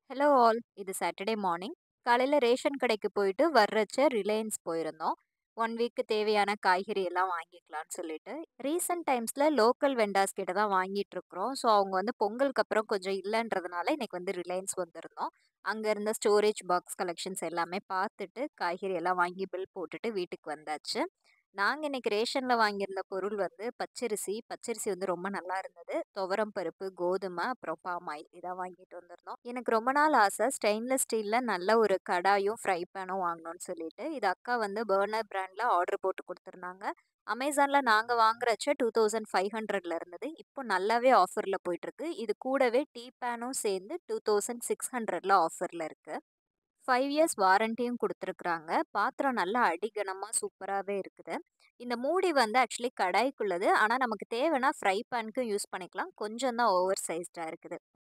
hello all இது Saturday morning காலையில் ration கடைக்கு போயிட்டு வர்றச்ச ரிலையன்ஸ் போயிருந்தோம் ஒன் வீக்கு தேவையான காய்கறி எல்லாம் வாங்கிக்கலாம்னு சொல்லிட்டு ரீசெண்ட் டைம்ஸில் லோக்கல் வெண்டார்ஸ் கிட்ட தான் வாங்கிட்டு இருக்கிறோம் ஸோ அவங்க வந்து பொங்கலுக்கு அப்புறம் கொஞ்சம் இல்லைன்றதுனால இன்னைக்கு வந்து ரிலையன்ஸ் வந்திருந்தோம் அங்கே இருந்த ஸ்டோரேஜ் பாக்ஸ் கலெக்ஷன்ஸ் எல்லாமே பார்த்துட்டு காய்கறி எல்லாம் வாங்கி பில் போட்டுட்டு வீட்டுக்கு வந்தாச்சு நாங்கள் இன்னைக்கு ரேஷனில் வாங்கியிருந்த பொருள் வந்து பச்சரிசி பச்சரிசி வந்து ரொம்ப நல்லா இருந்தது துவரம் பருப்பு கோதுமை அப்புறம் பாமாயில் இதான் வாங்கிட்டு வந்திருந்தோம் எனக்கு ரொம்ப நாள் ஆசை ஸ்டெயின்லெஸ் ஸ்டீலில் நல்ல ஒரு கடாயும் ஃப்ரை பேனும் வாங்கணும்னு சொல்லிட்டு இது அக்கா வந்து பர்னர் பிராண்டில் ஆர்டர் போட்டு கொடுத்துருந்தாங்க அமேசானில் நாங்கள் வாங்குறச்ச டூ தௌசண்ட் ஃபைவ் ஹண்ட்ரட்ல இருந்தது இப்போ நல்லாவே ஆஃபரில் போயிட்டுருக்கு இது கூடவே டீ பேனும் சேர்ந்து டூ தௌசண்ட் சிக்ஸ் ஹண்ட்ரட்ல ஆஃபரில் இருக்குது ஃபைவ் இயர்ஸ் வாரண்டியும் கொடுத்துருக்குறாங்க பாத்திரம் நல்லா அடிகனமாக சூப்பராகவே இருக்குது இந்த மூடி வந்து ஆக்சுவலி கடாய்க்குள்ளது ஆனால் நமக்கு தேவைன்னா ஃப்ரை பேனுக்கும் யூஸ் பண்ணிக்கலாம் கொஞ்சம் தான் ஓவர் சைஸ்டாக இருக்குது